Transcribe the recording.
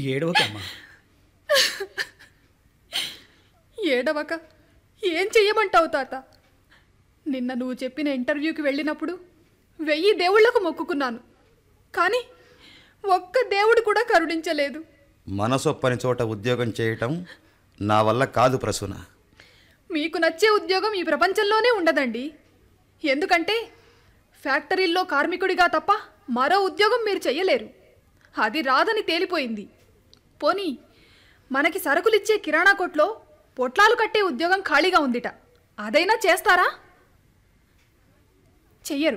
ఏడవకమ్మా ఏడవక ఏం చెయ్యమంటావు తాత నిన్న నువ్వు చెప్పిన ఇంటర్వ్యూకి వెళ్ళినప్పుడు వెయ్యి దేవుళ్లకు మొక్కుకున్నాను కానీ ఒక్క దేవుడు కూడా కరుణించలేదు మనసొప్పని చోట ఉద్యోగం చేయటం నా వల్ల కాదు ప్రసూన మీకు నచ్చే ఉద్యోగం ఈ ప్రపంచంలోనే ఉండదండి ఎందుకంటే ఫ్యాక్టరీల్లో కార్మికుడిగా తప్ప మరో ఉద్యోగం మీరు చెయ్యలేరు అది రాదని తేలిపోయింది పోనీ మనకి సరుకులిచ్చే కిరాణా కొట్లో పొట్లాలు కట్టే ఉద్యోగం ఖాళీగా ఉందిట అదైనా చేస్తారా చెయ్యరు